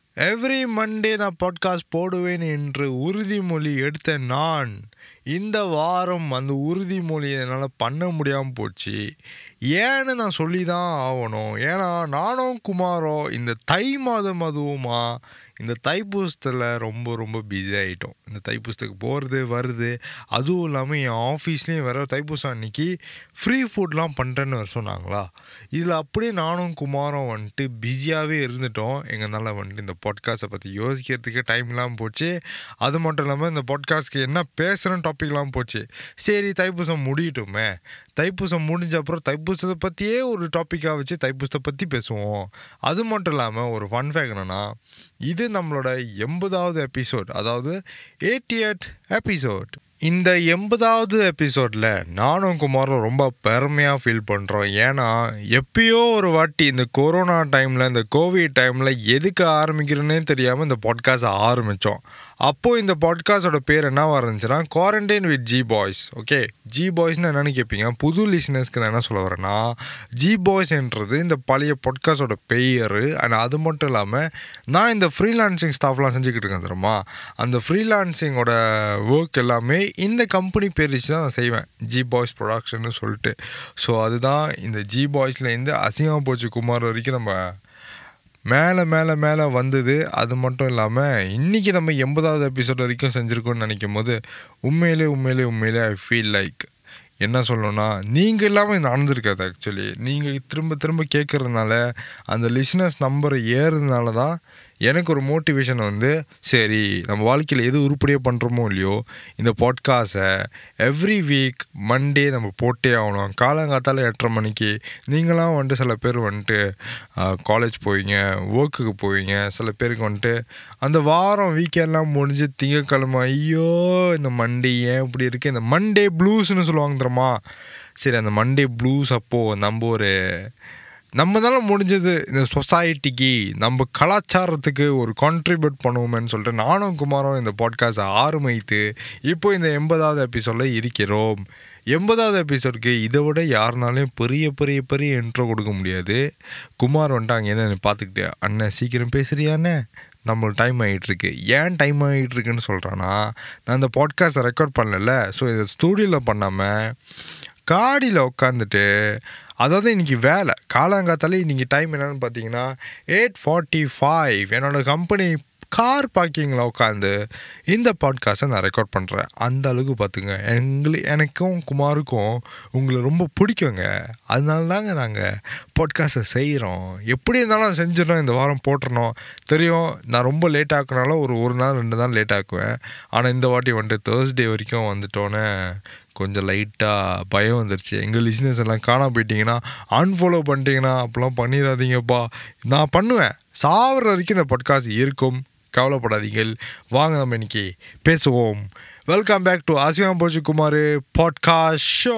every Monday நான் podcast போடுவேன் என்று உறுதிமொழி எடுத்த நான் இந்த வாரம் அந்த உறுதிமொழியை என்னால் பண்ண முடியாமல் போச்சு ஏன்னு நான் சொல்லி தான் ஆகணும் ஏன்னா நானும் குமாரோ இந்த தை மாதம் அதுவுமா இந்த தைப்பூசத்தில் ரொம்ப ரொம்ப பிஸி ஆகிட்டோம் இந்த தைப்பூசத்துக்கு போகிறது வருது அதுவும் இல்லாமல் என் ஆஃபீஸ்லேயும் வேறு தைப்பூசம் அன்னைக்கு ஃப்ரீ ஃபுட்லாம் பண்ணுறேன்னு வேறு சொன்னாங்களா இதில் அப்படியே நானும் குமாரும் வந்துட்டு பிஸியாகவே இருந்துட்டோம் எங்களால் வந்துட்டு இந்த பாட்காஸ்ட்டை பற்றி யோசிக்கிறதுக்கு டைம் இல்லாமல் போச்சு அது மட்டும் இல்லாமல் இந்த பாட்காஸ்ட்க்கு என்ன பேசுகிறோம் டாபிக்லாம் போச்சு சரி தைப்பூசம் முடியட்டுமே தைப்பூசம் முடிஞ்ச அப்புறம் தைப்பூசத்தை பற்றியே ஒரு டாப்பிக்காக வச்சு தைப்பூசத்தை பற்றி பேசுவோம் அது மட்டும் இல்லாமல் ஒரு ஃபன் ஃபேக் என்னென்னா இது நம்மளோட எண்பதாவது எபிசோட் அதாவது எயிட்டியட் எபிசோட் இந்த எண்பதாவது எபிசோடில் நானும் குமாரும் ரொம்ப பெருமையாக ஃபீல் பண்ணுறோம் ஏன்னா எப்பயோ ஒரு வாட்டி இந்த கொரோனா டைமில் இந்த கோவிட் டைமில் எதுக்கு ஆரம்பிக்கிறோன்னே தெரியாமல் இந்த பாட்காஸ்ட்டை ஆரம்பித்தோம் அப்போது இந்த பாட்காஸ்டோட பேர் என்னவா இருந்துச்சுன்னா quarantine with G boys okay G பாய்ஸ்னு என்னென்னு கேட்பீங்க புது லிசனர்ஸ்க்கு நான் என்ன சொல்ல வரேன்னா ஜி பாய்ஸ்ன்றது இந்த பழைய பாட்காஸ்டோட பெயர் அண்ட் அது மட்டும் இல்லாமல் நான் இந்த ஃப்ரீலான்சிங் ஸ்டாஃப்லாம் செஞ்சுக்கிட்டு இருக்கேன் தெரியுமா அந்த ஃப்ரீலான்சிங்கோட ஒர்க் எல்லாமே இந்த கம்பெனி பேர் வச்சு தான் நான் செய்வேன் ஜி பாய்ஸ் ப்ரொடக்ஷன்னு சொல்லிட்டு ஸோ அதுதான் இந்த ஜி பாய்ஸ்லேருந்து அசிங்கமாக போச்சு குமார் வரைக்கும் நம்ம மேலே மேலே மேலே வந்தது அது மட்டும் இல்லாமல் இன்றைக்கி நம்ம எண்பதாவது எபிசோட் வரைக்கும் செஞ்சுருக்கோம்னு நினைக்கும் போது உண்மையிலே உண்மையிலே உண்மையிலே ஐ ஃபீல் லைக் என்ன சொல்லணும்னா நீங்கள் இல்லாமல் இது நடந்திருக்காது ஆக்சுவலி நீங்கள் திரும்ப திரும்ப கேட்குறதுனால அந்த லிசனர்ஸ் நம்பர் ஏறுறதுனால தான் எனக்கு ஒரு மோட்டிவேஷன் வந்து சரி நம்ம வாழ்க்கையில் எது உருப்படியாக பண்ணுறோமோ இல்லையோ இந்த பாட்காஸ்ட்டை எவ்ரி வீக் மண்டே நம்ம போட்டே ஆகணும் காலங்காத்தால் எட்டரை மணிக்கு நீங்களாம் வந்துட்டு சில பேர் வந்துட்டு காலேஜ் போவீங்க ஒர்க்குக்கு போவீங்க சில பேருக்கு வந்துட்டு அந்த வாரம் வீக்கெண்ட்லாம் முடிஞ்சு திங்கக்கிழமை ஐயோ இந்த மண்டே ஏன் இப்படி இருக்குது இந்த மண்டே ப்ளூஸ்னு சொல்லுவாங்க தெரியுமா சரி அந்த மண்டே ப்ளூஸ் அப்போது நம்ம ஒரு நம்மனால முடிஞ்சது இந்த சொசைட்டிக்கு நம்ம கலாச்சாரத்துக்கு ஒரு கான்ட்ரிபியூட் பண்ணுவோமேன்னு சொல்லிட்டு நானும் குமாரும் இந்த பாட்காஸ்ட்டை ஆரம்பித்து இப்போ இந்த எண்பதாவது எபிசோடில் இருக்கிறோம் எண்பதாவது எபிசோடுக்கு இதை விட யாருனாலையும் பெரிய பெரிய பெரிய இன்ட்ரோ கொடுக்க முடியாது குமார் வந்துட்டு அங்கே என்ன பார்த்துக்கிட்டு அண்ணன் சீக்கிரம் பேசுறியாண்ணே நம்மளுக்கு டைம் ஆகிட்டுருக்கு ஏன் டைம் ஆகிட்டுருக்குன்னு சொல்கிறான்னா நான் இந்த பாட்காஸ்ட்டை ரெக்கார்ட் பண்ணல ஸோ இதை ஸ்டூடியோவில் பண்ணாமல் காடியில் உட்காந்துட்டு அதாவது இன்றைக்கி வேலை காலாங்காத்தாலே இன்றைக்கி டைம் என்னென்னு பார்த்தீங்கன்னா எயிட் ஃபார்ட்டி ஃபைவ் என்னோடய கம்பெனி கார் பார்க்கிங்கில் உட்காந்து இந்த பாட்காஸ்ட்டை நான் ரெக்கார்ட் பண்ணுறேன் அந்த அளவுக்கு பார்த்துங்க எங்களுக்கு எனக்கும் குமாருக்கும் உங்களை ரொம்ப பிடிக்குங்க அதனால தாங்க நாங்கள் பாட்காஸ்ட்டை செய்கிறோம் எப்படி இருந்தாலும் செஞ்சிடறோம் இந்த வாரம் போட்டுறணும் தெரியும் நான் ரொம்ப லேட் ஆக்குனால ஒரு ஒரு நாள் ரெண்டு நாள் லேட் ஆக்குவேன் ஆனால் இந்த வாட்டி வந்துட்டு தேர்ஸ்டே வரைக்கும் வந்துட்டோன்னே கொஞ்சம் லைட்டாக பயம் வந்துருச்சு எங்கள் லிஸ்னஸ் எல்லாம் காணாம போயிட்டீங்கன்னா அன்ஃபாலோ பண்ணிட்டீங்கன்னா அப்போலாம் பண்ணிடாதீங்கப்பா நான் பண்ணுவேன் சாவர வரைக்கும் இந்த பாட்காஸ்ட் இருக்கும் கவலைப்படாதீங்கள் வாங்க நம்ம இன்னைக்கு பேசுவோம் வெல்கம் பேக் டு ஆசியாம் போச்சு குமார் பாட்காஸ்ட் ஷோ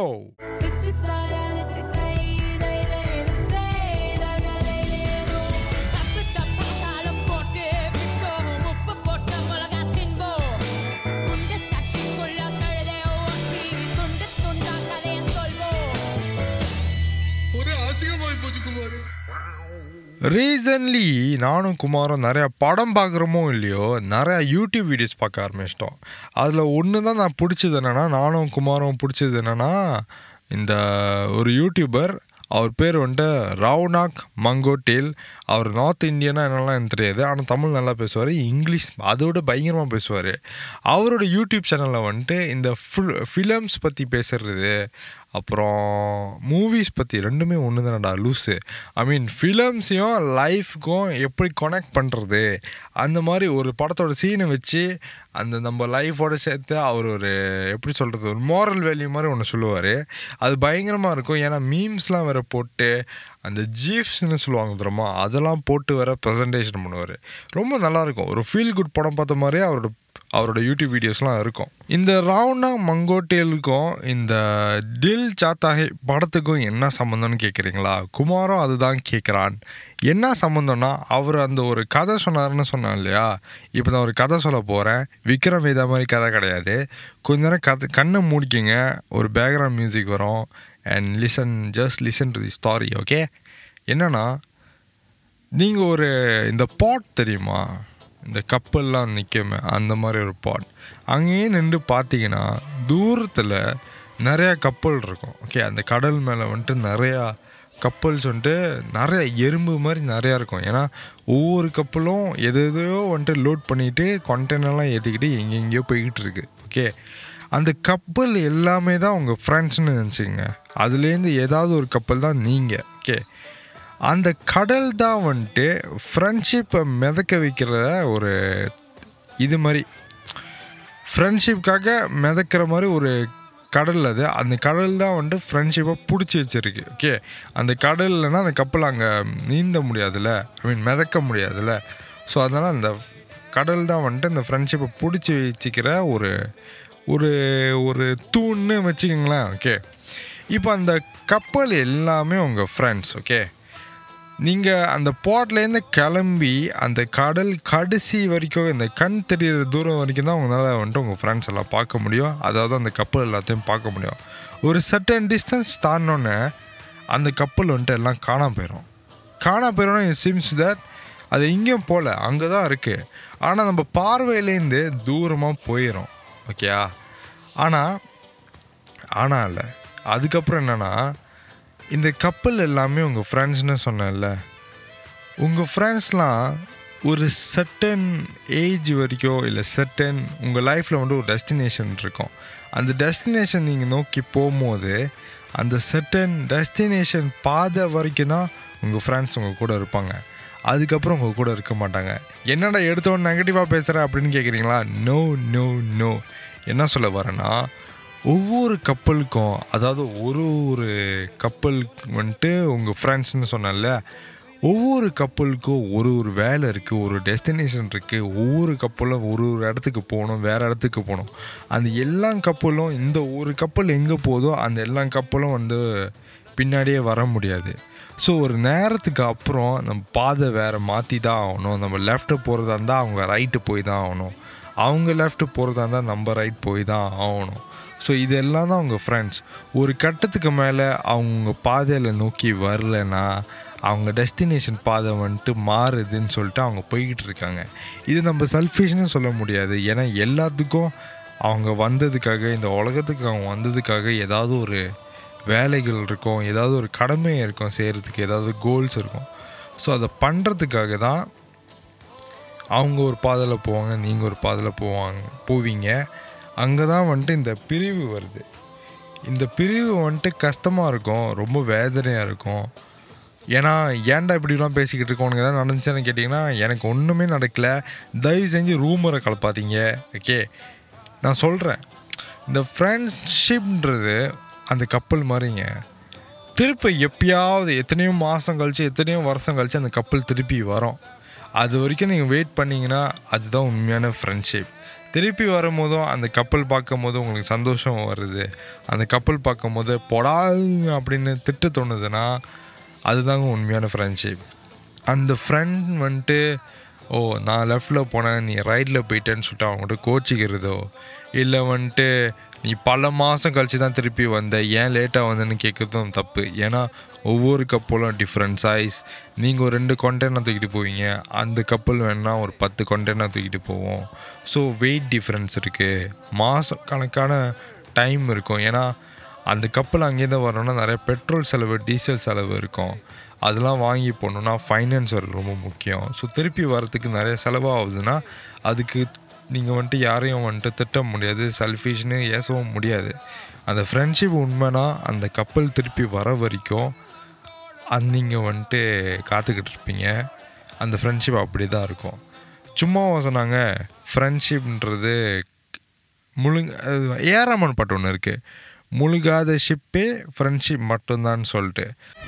ரீசன்லி நானும் குமாரும் நிறையா படம் பார்க்குறோமோ இல்லையோ நிறையா யூடியூப் வீடியோஸ் பார்க்க ஆரம்பிச்சிட்டோம் அதில் ஒன்று தான் நான் பிடிச்சது என்னென்னா நானும் குமாரும் பிடிச்சது என்னென்னா இந்த ஒரு யூடியூபர் அவர் பேர் வந்துட்டு ரவுனாக் மங்கோட்டேல் அவர் நார்த் இந்தியனா என்னெல்லாம் எனக்கு தெரியாது ஆனால் தமிழ் நல்லா பேசுவார் இங்கிலீஷ் அதோட பயங்கரமாக பேசுவார் அவரோட யூடியூப் சேனலில் வந்துட்டு இந்த ஃபுல் ஃபிலிம்ஸ் பற்றி பேசுகிறது அப்புறம் மூவிஸ் பற்றி ரெண்டுமே ஒன்று தானடா லூஸு ஐ மீன் ஃபிலம்ஸையும் லைஃப்க்கும் எப்படி கனெக்ட் பண்ணுறது அந்த மாதிரி ஒரு படத்தோட சீனை வச்சு அந்த நம்ம லைஃபோட சேர்த்து அவர் ஒரு எப்படி சொல்கிறது ஒரு மோரல் வேல்யூ மாதிரி ஒன்று சொல்லுவார் அது பயங்கரமாக இருக்கும் ஏன்னா மீம்ஸ்லாம் வேறு போட்டு அந்த ஜீஃப்ஸ்னு சொல்லுவாங்க தெரியுமா அதெல்லாம் போட்டு வேற ப்ரெசன்டேஷன் பண்ணுவார் ரொம்ப நல்லாயிருக்கும் ஒரு ஃபீல் குட் படம் பார்த்த மாதிரியே அவரோட அவரோட யூடியூப் வீடியோஸ்லாம் இருக்கும் இந்த ராவுனா மங்கோட்டேலுக்கும் இந்த டில் சாத்தாஹே படத்துக்கும் என்ன சம்மந்தம்னு கேட்குறீங்களா குமாரும் அதுதான் கேட்குறான் என்ன சம்மந்தம்னா அவர் அந்த ஒரு கதை சொன்னார்னு சொன்னேன் இல்லையா இப்போ நான் ஒரு கதை சொல்ல போகிறேன் விக்ரம் வேதா மாதிரி கதை கிடையாது கொஞ்ச நேரம் கதை கண்ணை மூடிக்கிங்க ஒரு பேக்ரவுண்ட் மியூசிக் வரும் and listen just listen to the story okay என்னன்னா நீங்கள் ஒரு இந்த பாட் தெரியுமா இந்த கப்பல்லாம் நிற்குமே அந்த மாதிரி ஒரு பாட் அங்கேயே நின்று பார்த்தீங்கன்னா தூரத்தில் நிறையா கப்பல் இருக்கும் ஓகே அந்த கடல் மேலே வந்துட்டு நிறையா கப்பல்ஸ் வந்துட்டு நிறைய எறும்பு மாதிரி நிறையா இருக்கும் ஏன்னா ஒவ்வொரு கப்பலும் எது எதையோ வந்துட்டு லோட் பண்ணிட்டு கண்டெய்னர்லாம் ஏற்றிக்கிட்டு எங்கெங்கேயோ போய்கிட்டு இருக்கு ஓகே அந்த கப்பல் எல்லாமே தான் உங்கள் ஃப்ரெண்ட்ஸ்னு நினச்சிங்க அதுலேருந்து ஏதாவது ஒரு கப்பல் தான் நீங்கள் ஓகே அந்த கடல் தான் வந்துட்டு ஃப்ரெண்ட்ஷிப்பை மிதக்க வைக்கிற ஒரு இது மாதிரி ஃப்ரெண்ட்ஷிப்காக மிதக்கிற மாதிரி ஒரு கடல் அது அந்த கடல் தான் வந்துட்டு ஃப்ரெண்ட்ஷிப்பை பிடிச்சி வச்சிருக்கு ஓகே அந்த கடல் இல்லைன்னா அந்த கப்பல் அங்கே நீந்த முடியாதுல்ல ஐ மீன் மிதக்க முடியாதுல்ல ஸோ அதனால் அந்த கடல் தான் வந்துட்டு இந்த ஃப்ரெண்ட்ஷிப்பை பிடிச்சி வச்சுக்கிற ஒரு ஒரு ஒரு தூண்னு வச்சுக்கோங்களேன் ஓகே இப்போ அந்த கப்பல் எல்லாமே உங்கள் ஃப்ரெண்ட்ஸ் ஓகே நீங்கள் அந்த போர்ட்லேருந்து கிளம்பி அந்த கடல் கடைசி வரைக்கும் இந்த கண் தெரியிற தூரம் வரைக்கும் தான் உங்களால் வந்துட்டு உங்கள் ஃப்ரெண்ட்ஸ் எல்லாம் பார்க்க முடியும் அதாவது அந்த கப்பல் எல்லாத்தையும் பார்க்க முடியும் ஒரு சர்டன் டிஸ்டன்ஸ் தாண்டினோன்னே அந்த கப்பல் வந்துட்டு எல்லாம் காணாம போயிடும் காணாம போயிடும் இட் சீம்ஸ் தட் அது எங்கேயும் போகல அங்கே தான் இருக்குது ஆனால் நம்ம பார்வையிலேருந்து தூரமாக போயிடும் ஓகேயா ஆனால் ஆனால் இல்லை அதுக்கப்புறம் என்னென்னா இந்த கப்பல் எல்லாமே உங்கள் ஃப்ரெண்ட்ஸ்னு சொன்னேன்ல உங்கள் ஃப்ரெண்ட்ஸ்லாம் ஒரு சர்டன் ஏஜ் வரைக்கும் இல்லை சர்டன் உங்கள் லைஃப்பில் வந்து ஒரு டெஸ்டினேஷன் இருக்கும் அந்த டெஸ்டினேஷன் நீங்கள் நோக்கி போகும்போது அந்த சர்டன் டெஸ்டினேஷன் பாதை வரைக்கும் தான் உங்கள் ஃப்ரெண்ட்ஸ் உங்கள் கூட இருப்பாங்க அதுக்கப்புறம் உங்கள் கூட இருக்க மாட்டாங்க என்னடா எடுத்தவொன்னு நெகட்டிவாக பேசுகிற அப்படின்னு கேட்குறீங்களா நோ நோ நோ என்ன சொல்ல வரேன்னா ஒவ்வொரு கப்பலுக்கும் அதாவது ஒரு ஒரு கப்பல் வந்துட்டு உங்கள் ஃப்ரெண்ட்ஸ்னு சொன்னல ஒவ்வொரு கப்பலுக்கும் ஒரு ஒரு வேலை இருக்குது ஒரு டெஸ்டினேஷன் இருக்குது ஒவ்வொரு கப்பலும் ஒரு ஒரு இடத்துக்கு போகணும் வேறு இடத்துக்கு போகணும் அந்த எல்லா கப்பலும் இந்த ஒரு கப்பல் எங்கே போதோ அந்த எல்லா கப்பலும் வந்து பின்னாடியே வர முடியாது ஸோ ஒரு நேரத்துக்கு அப்புறம் நம்ம பாதை வேறு மாற்றி தான் ஆகணும் நம்ம லெஃப்ட்டு போகிறதா இருந்தால் அவங்க ரைட்டு போய் தான் ஆகணும் அவங்க லெஃப்ட்டு போகிறதா இருந்தால் நம்ம ரைட் போய் தான் ஆகணும் ஸோ இதெல்லாம் தான் அவங்க ஃப்ரெண்ட்ஸ் ஒரு கட்டத்துக்கு மேலே அவங்க பாதையில் நோக்கி வரலன்னா அவங்க டெஸ்டினேஷன் பாதை வந்துட்டு மாறுதுன்னு சொல்லிட்டு அவங்க போய்கிட்டு இருக்காங்க இது நம்ம செல்ஃபிஷ்னு சொல்ல முடியாது ஏன்னா எல்லாத்துக்கும் அவங்க வந்ததுக்காக இந்த உலகத்துக்கு அவங்க வந்ததுக்காக ஏதாவது ஒரு வேலைகள் இருக்கும் ஏதாவது ஒரு கடமை இருக்கும் செய்கிறதுக்கு ஏதாவது கோல்ஸ் இருக்கும் ஸோ அதை பண்ணுறதுக்காக தான் அவங்க ஒரு பாதையில் போவாங்க நீங்கள் ஒரு பாதையில் போவாங்க போவீங்க அங்கே தான் வந்துட்டு இந்த பிரிவு வருது இந்த பிரிவு வந்துட்டு கஷ்டமாக இருக்கும் ரொம்ப வேதனையாக இருக்கும் ஏன்னா ஏன்டா இப்படிலாம் பேசிக்கிட்டு இருக்கோனுங்க தான் நடந்துச்சுன்னு கேட்டிங்கன்னா எனக்கு ஒன்றுமே நடக்கலை தயவு செஞ்சு ரூமரை கலப்பாதீங்க ஓகே நான் சொல்கிறேன் இந்த ஃப்ரெண்ட்ஷிப்ன்றது அந்த கப்பல் மாதிரிங்க திருப்பி எப்பயாவது எத்தனையோ மாதம் கழிச்சு எத்தனையோ வருஷம் கழிச்சு அந்த கப்பல் திருப்பி வரும் அது வரைக்கும் நீங்கள் வெயிட் பண்ணிங்கன்னா அதுதான் உண்மையான ஃப்ரெண்ட்ஷிப் திருப்பி வரும்போதும் அந்த கப்பல் பார்க்கும் போது உங்களுக்கு சந்தோஷம் வருது அந்த கப்பல் பார்க்கும் போது பொடா அப்படின்னு திட்ட தோணுதுன்னா அதுதாங்க உண்மையான ஃப்ரெண்ட்ஷிப் அந்த ஃப்ரெண்ட் வந்துட்டு ஓ நான் லெஃப்டில் போனேன் நீ ரைட்டில் போயிட்டேன்னு சொல்லிட்டு அவங்கள்ட்ட கோச்சிக்கிறதோ இல்லை வந்துட்டு நீ பல மாதம் கழிச்சு தான் திருப்பி வந்த ஏன் லேட்டாக வந்தேன்னு கேட்குறதும் தப்பு ஏன்னா ஒவ்வொரு கப்பலும் டிஃப்ரெண்ட் சைஸ் நீங்கள் ஒரு ரெண்டு கொண்டெய்னர் தூக்கிட்டு போவீங்க அந்த கப்பல் வேணால் ஒரு பத்து கொண்டெய்னர் தூக்கிட்டு போவோம் ஸோ வெயிட் டிஃப்ரென்ஸ் இருக்குது மாதம் கணக்கான டைம் இருக்கும் ஏன்னா அந்த கப்பல் அங்கேருந்து வரணும்னா நிறைய பெட்ரோல் செலவு டீசல் செலவு இருக்கும் அதெல்லாம் வாங்கி போகணுன்னா ஃபைனான்ஸ் வர ரொம்ப முக்கியம் ஸோ திருப்பி வரத்துக்கு நிறைய செலவாகுதுன்னா அதுக்கு நீங்கள் வந்துட்டு யாரையும் வந்துட்டு திட்ட முடியாது செல்ஃபிஷ்னு ஏசவும் முடியாது அந்த ஃப்ரெண்ட்ஷிப் உண்மைனா அந்த கப்பல் திருப்பி வர வரைக்கும் அது நீங்கள் வந்துட்டு காத்துக்கிட்டு இருப்பீங்க அந்த ஃப்ரெண்ட்ஷிப் அப்படி தான் இருக்கும் சும்மாவா சொன்னாங்க ஃப்ரெண்ட்ஷிப்ன்றது முழுங்க ஏறாமன் பாட்டு ஒன்று இருக்குது முழுகாத ஷிப்பே ஃப்ரெண்ட்ஷிப் மட்டும்தான் சொல்லிட்டு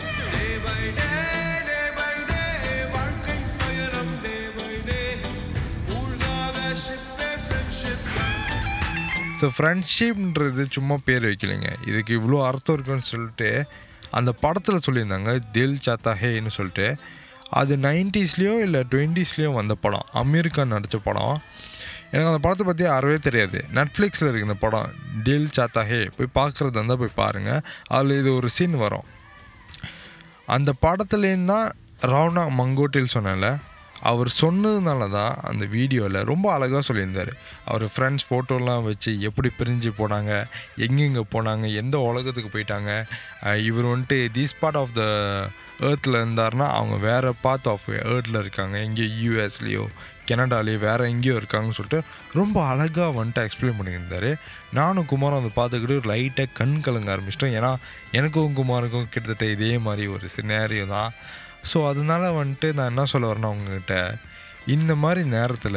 ஸோ ஃப்ரெண்ட்ஷிப்ன்றது சும்மா பேர் வைக்கலைங்க இதுக்கு இவ்வளோ அர்த்தம் இருக்குன்னு சொல்லிட்டு அந்த படத்தில் சொல்லியிருந்தாங்க தில் சாத்தா ஹேன்னு சொல்லிட்டு அது நைன்டிஸ்லேயோ இல்லை டுவெண்ட்டீஸ்லேயோ வந்த படம் அமீர் கான் நடித்த படம் எனக்கு அந்த படத்தை பற்றி அறவே தெரியாது நெட்ஃப்ளிக்ஸில் இருக்குது இந்த படம் டில் சாத்தா ஹே போய் பார்க்குறது இருந்தால் போய் பாருங்கள் அதில் இது ஒரு சீன் வரும் அந்த படத்துலேருந்து தான் ராவ்னா மங்கோட்டில் சொன்னேன்ல அவர் சொன்னதுனால தான் அந்த வீடியோவில் ரொம்ப அழகாக சொல்லியிருந்தார் அவர் ஃப்ரெண்ட்ஸ் ஃபோட்டோலாம் வச்சு எப்படி பிரிஞ்சு போனாங்க எங்கெங்கே போனாங்க எந்த உலகத்துக்கு போயிட்டாங்க அஹ் இவர் வந்துட்டு தீஸ் பார்ட் ஆஃப் த ஏர்த்தில் இருந்தாருன்னா அவங்க வேறு பார்ட் ஆஃப் ஏர்த்தில் இருக்காங்க எங்கேயோ யூஎஸ்லேயோ கனடாலேயோ வேறு எங்கேயோ இருக்காங்கன்னு சொல்லிட்டு ரொம்ப அழகாக வந்துட்டு எக்ஸ்பிளைன் பண்ணியிருந்தாரு நானும் குமாரும் அதை பார்த்துக்கிட்டு லைட்டாக கண் கலங்க ஆரம்பிச்சிட்டோம் ஏன்னா எனக்கும் குமாருக்கும் கிட்டத்தட்ட இதே மாதிரி ஒரு சினாரியோ தான் ஸோ அதனால வந்துட்டு நான் என்ன சொல்ல வரேன்னா அவங்கக்கிட்ட இந்த மாதிரி நேரத்தில்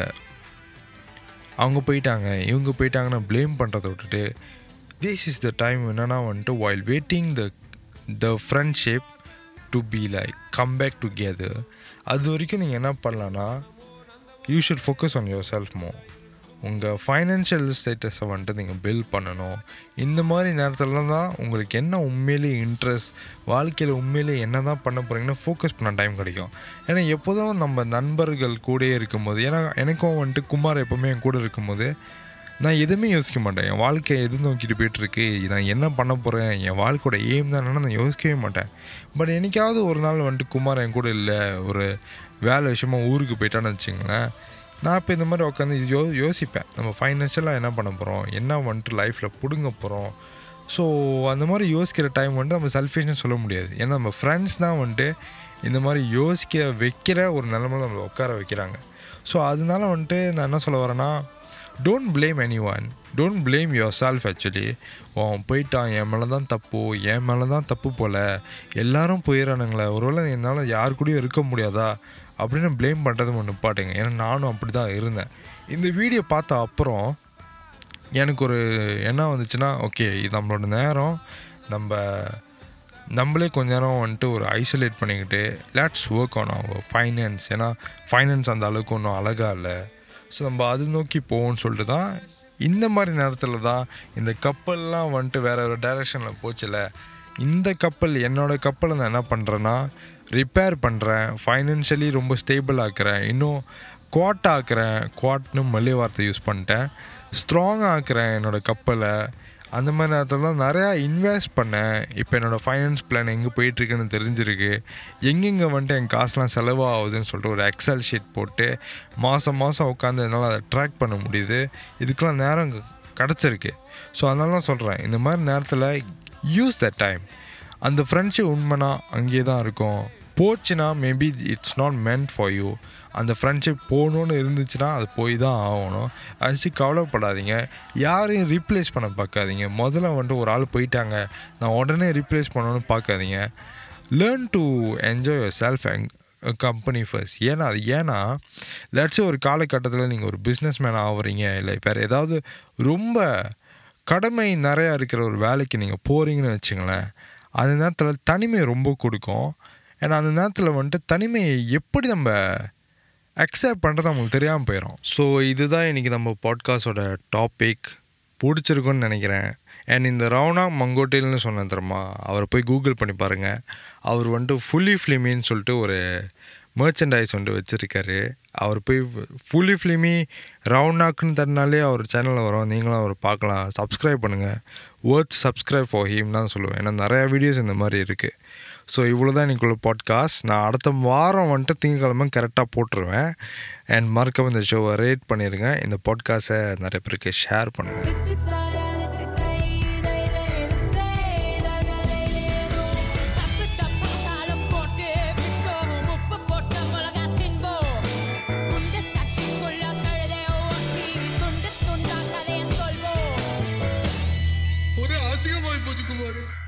அவங்க போயிட்டாங்க இவங்க போயிட்டாங்கன்னு ப்ளேம் பண்ணுறதை விட்டுட்டு திஸ் இஸ் த டைம் என்னன்னா வந்துட்டு while waiting the the friendship to be like come back together அது வரைக்கும் நீங்கள் என்ன பண்ணலான்னா you should focus on yourself மோ உங்கள் ஃபைனான்ஷியல் ஸ்டேட்டஸை வந்துட்டு நீங்கள் பில்ட் பண்ணணும் இந்த மாதிரி நேரத்துல தான் உங்களுக்கு என்ன உண்மையிலேயே இன்ட்ரெஸ்ட் வாழ்க்கையில் உண்மையிலேயே என்ன தான் பண்ண போகிறீங்கன்னா ஃபோக்கஸ் பண்ண டைம் கிடைக்கும் ஏன்னா எப்போதும் நம்ம நண்பர்கள் கூடயே இருக்கும்போது ஏன்னா எனக்கும் வந்துட்டு குமார் எப்போவுமே என் கூட இருக்கும்போது நான் எதுவுமே யோசிக்க மாட்டேன் என் வாழ்க்கை எது நோக்கிட்டு போயிட்டுருக்கு நான் என்ன பண்ண போகிறேன் என் வாழ்க்கையோட எய்ம் தான் என்னன்னு நான் யோசிக்கவே மாட்டேன் பட் என்னைக்காவது ஒரு நாள் வந்துட்டு குமார் என் கூட இல்லை ஒரு வேலை விஷயமா ஊருக்கு போயிட்டான்னு வச்சுங்களேன் நான் இப்போ இந்த மாதிரி உட்காந்து யோ யோசிப்பேன் நம்ம ஃபைனான்ஷியலாக என்ன பண்ண போகிறோம் என்ன வந்துட்டு லைஃப்பில் பிடுங்க போகிறோம் ஸோ அந்த மாதிரி யோசிக்கிற டைம் வந்துட்டு நம்ம செல்ஃபிஷ்னு சொல்ல முடியாது ஏன்னா நம்ம ஃப்ரெண்ட்ஸ் தான் வந்துட்டு இந்த மாதிரி யோசிக்க வைக்கிற ஒரு நிலமையில நம்மளை உட்கார வைக்கிறாங்க ஸோ அதனால வந்துட்டு நான் என்ன சொல்ல வரேன்னா don't blame anyone don't blame yourself actually அவன் போயிட்டான் என் மேலே தான் தப்பு என் மேலே தான் தப்பு போல் எல்லாரும் போயிடறானுங்களே ஒருவேளை என்னால் யார் கூடயும் இருக்க முடியாதா அப்படின்னு ப்ளேம் பண்ணுறது ஒன்று நிப்பாட்டுங்க ஏன்னா நானும் அப்படி தான் இருந்தேன் இந்த வீடியோ பார்த்த அப்புறம் எனக்கு ஒரு என்ன வந்துச்சுன்னா ஓகே இது நம்மளோட நேரம் நம்ம நம்மளே கொஞ்ச நேரம் வந்துட்டு ஒரு ஐசோலேட் பண்ணிக்கிட்டு லேட்ஸ் ஒர்க் ஆன் ஆகும் ஃபைனான்ஸ் ஏன்னா ஃபைனான்ஸ் அந்த அளவுக்கு ஒன்றும் அழகாக இல்லை ஸோ நம்ம அது நோக்கி போவோம்னு சொல்லிட்டு தான் இந்த மாதிரி நேரத்தில் தான் இந்த கப்பல்லாம் வந்துட்டு வேற ஒரு டைரெக்ஷனில் போச்சுல இந்த கப்பல் என்னோட கப்பலை நான் என்ன பண்ணுறேன்னா ரிப்பேர் பண்ணுறேன் ஃபைனான்ஷியலி ரொம்ப ஸ்டேபிள் ஆக்குறேன் இன்னும் குவாட் ஆக்குறேன் குவாட்னு மல்லிய வார்த்தை யூஸ் பண்ணிட்டேன் ஸ்ட்ராங் ஆக்குறேன் என்னோட கப்பலை அந்த மாதிரி நேரத்தில் தான் நிறையா இன்வெஸ்ட் பண்ணேன் இப்போ என்னோடய ஃபைனான்ஸ் பிளான் எங்கே போயிட்டுருக்குன்னு தெரிஞ்சிருக்கு எங்கெங்கே வந்துட்டு என் காசுலாம் செலவாகுதுன்னு சொல்லிட்டு ஒரு எக்ஸல் ஷீட் போட்டு மாதம் மாதம் உட்காந்து என்னால் அதை ட்ராக் பண்ண முடியுது இதுக்கெலாம் நேரம் கிடச்சிருக்கு ஸோ அதனால தான் சொல்கிறேன் இந்த மாதிரி நேரத்தில் யூஸ் த டைம் அந்த ஃப்ரெண்ட்ஷிப் உண்மைனா அங்கேயே தான் இருக்கும் போச்சுன்னா maybe it's not meant for you அந்த ஃப்ரெண்ட்ஷிப் போகணுன்னு இருந்துச்சுன்னா அது போய் தான் ஆகணும் அது கவலைப்படாதீங்க யாரையும் ரீப்ளேஸ் பண்ண பார்க்காதீங்க முதல்ல வந்துட்டு ஒரு ஆள் போயிட்டாங்க நான் உடனே ரீப்ளேஸ் பண்ணணும்னு பார்க்காதீங்க learn to enjoy yourself company first ஏன்னா அது ஏன்னா லட்சம் ஒரு காலகட்டத்தில் நீங்கள் ஒரு பிஸ்னஸ் மேன் ஆகுறீங்க இல்லை வேறு ஏதாவது ரொம்ப கடமை நிறையா இருக்கிற ஒரு வேலைக்கு நீங்கள் போகிறீங்கன்னு வச்சுங்களேன் அந்த நேரத்தில் தனிமை ரொம்ப கொடுக்கும் ஏன்னா அந்த நேரத்தில் வந்துட்டு தனிமையை எப்படி நம்ம அக்செப்ட் பண்ணுறது அவங்களுக்கு தெரியாமல் போயிடும் ஸோ இதுதான் இன்றைக்கி நம்ம பாட்காஸ்டோட டாபிக் பிடிச்சிருக்குன்னு நினைக்கிறேன் அண்ட் இந்த ரவுனா மங்கோட்டில்னு சொன்னேன் தெரியுமா அவரை போய் கூகுள் பண்ணி பாருங்கள் அவர் வந்துட்டு ஃபுல்லி ஃபிலிமின்னு சொல்லிட்டு ஒரு மர்ச்சன்டைஸ் வந்துட்டு வச்சுருக்காரு அவர் போய் ஃபுல்லி ஃபிலிமி ரவுண்டாக்குன்னு தட்டினாலே அவர் சேனலில் வரும் நீங்களும் அவர் பார்க்கலாம் சப்ஸ்கிரைப் பண்ணுங்கள் ஒர்த் சப்ஸ்கிரைப் ஃபார் ஹீம் தான் சொல்லுவேன் ஏன்னா நிறையா வீடியோஸ் இந்த மாதிரி இருக்குது ஸோ இவ்வளோ தான் இன்றைக்குள்ள பாட்காஸ்ட் நான் அடுத்த வாரம் வந்துட்டு திங்கக்கிழமை கரெக்டாக போட்டுருவேன் அண்ட் மறக்காம இந்த ஷோவை ரேட் பண்ணிடுங்க இந்த பாட்காஸ்ட்டை நிறைய பேருக்கு ஷேர் பண்ணுங்கள் ஒரே அசிங்கமாய் போச்சு குமார்